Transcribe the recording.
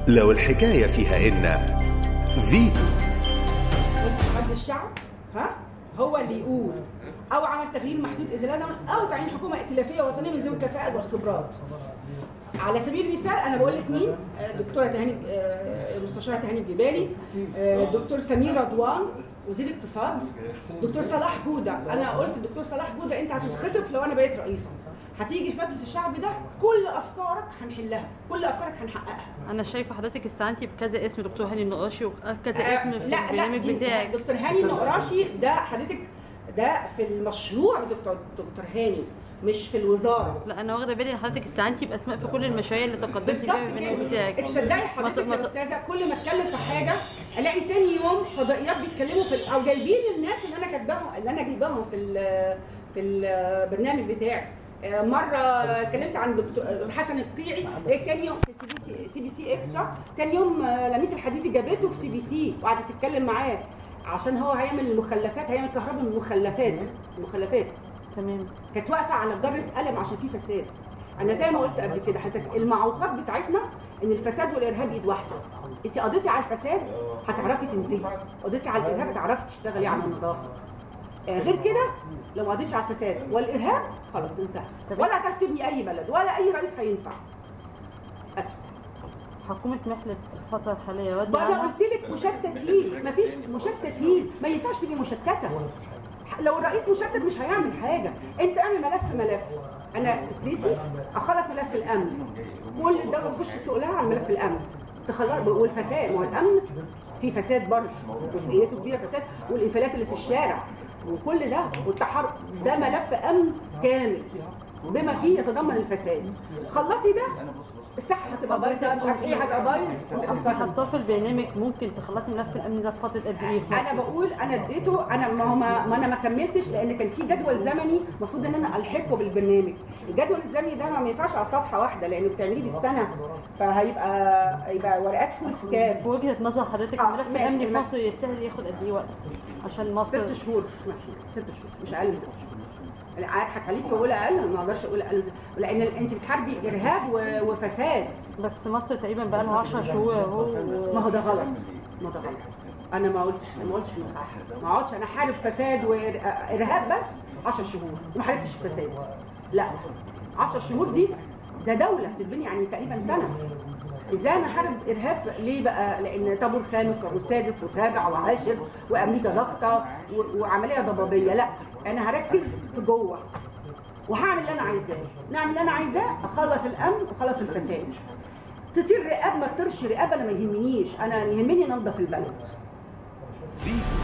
لو الحكاية فيها إن فيتو بس حد الشعب ها هو اللي يقول او عمل تغيير محدود اذا لازم او تعيين حكومه ائتلافيه وطنيه من ذوي الكفاءه والخبرات على سبيل المثال انا بقول لك مين آه، دكتوره تهاني آه، المستشاره تهاني الجبالي آه، دكتور سمير رضوان وزير اقتصاد دكتور صلاح جوده انا قلت دكتور صلاح جوده انت هتتخطف لو انا بقيت رئيسا هتيجي في مجلس الشعب ده كل افكارك هنحلها كل افكارك هنحققها انا شايفه حضرتك استعنتي بكذا اسم دكتور هاني النقاشي وكذا آه، اسم في لا لا البرنامج دي- بتاعك دكتور هاني النقراشي ده حضرتك ده في المشروع دكتور دكتور هاني مش في الوزاره لا انا واخده بالي ان حضرتك استعنتي باسماء في كل المشاريع اللي تقدمتي بالظبط فيها في البرنامج كده بتاعك تصدقي ما ت- حضرتك ما يا ت- استاذه كل ما اتكلم في حاجه الاقي تاني يوم فضائيات بيتكلموا في ال- او جايبين الناس اللي انا كاتباهم اللي انا جايباهم في ال- في البرنامج بتاعي آه، مره اتكلمت عن دكتور حسن القيعي لقيت تاني يوم في سي بي سي سي بي سي اكسترا تاني يوم آه، لميس الحديدي جابته في سي بي سي وقعدت تتكلم معاه عشان هو هيعمل المخلفات هيعمل كهرباء من المخلفات المخلفات تمام كانت واقفه على جره قلم عشان في فساد انا زي ما قلت قبل كده حضرتك المعوقات بتاعتنا ان الفساد والارهاب ايد واحده انت قضيتي على الفساد هتعرفي تنتجي قضيتي على الارهاب هتعرفي تشتغلي على النظافه آه، غير كده لو ما قضيتش على الفساد والارهاب خلاص انتهى طب- ولا هتعرف تبني اي بلد ولا اي رئيس هينفع اسف حكومه محلب الفتره الحاليه ودي وانا عنها قلت لك مشتتين مفيش مشتتين ما ينفعش تبقي مشتته لو الرئيس مشتت مش هيعمل حاجه انت اعمل ملف ملف انا فكرتي اخلص ملف الامن كل الدوله تخش تقولها على ملف الامن تخلص والفساد ما هو الامن في فساد برضه جزئيته كبيره فساد والانفلات اللي في الشارع وكل ده والتحرك ده ملف امن كامل بما فيه يتضمن الفساد خلصي ده الصحه هتبقى بايظه مش عارف ايه هتبقى بايظ انت حاطاه في البرنامج ممكن تخلصي ملف الامن ده في فتره قد ايه في انا مصر؟ بقول انا اديته انا ما هو ما, ما انا ما كملتش لان كان في جدول زمني المفروض ان انا الحقه بالبرنامج الجدول الزمني ده ما ينفعش على صفحه واحده لانه بتعمليه بالسنه فهيبقى هيبقى ورقات فلوس كام في وجهه نظر حضرتك آه، الملف ماشي، الامني في الملف- مصر يستاهل ياخد قد ايه وقت عشان مصر ست شهور مش ماشي ست شهور مش اقل من ست شهور لا، اضحك عليكي واقول اقل ما اقدرش اقول اقل لان انت بتحاربي ارهاب و- وفساد بس مصر تقريبا بقى لها 10 شهور اهو ما هو ده غلط ما ده غلط انا ما قلتش ما قلتش انه صح ما اقعدش انا حارب فساد وارهاب بس 10 شهور وما حاربتش الفساد لا 10 شهور دي ده دوله تتبني يعني تقريبا سنه ازاي انا حارب ارهاب ليه بقى لان طابور خامس وسادس وسابع وعاشر وامريكا ضغطه و- وعمليه ضبابيه لا انا هركز في جوه وهعمل اللي انا عايزاه نعمل اللي انا عايزاه اخلص الامن واخلص الفساد تطير رقاب ما تطيرش رقاب انا ما يهمنيش انا يهمني انضف البلد فيتو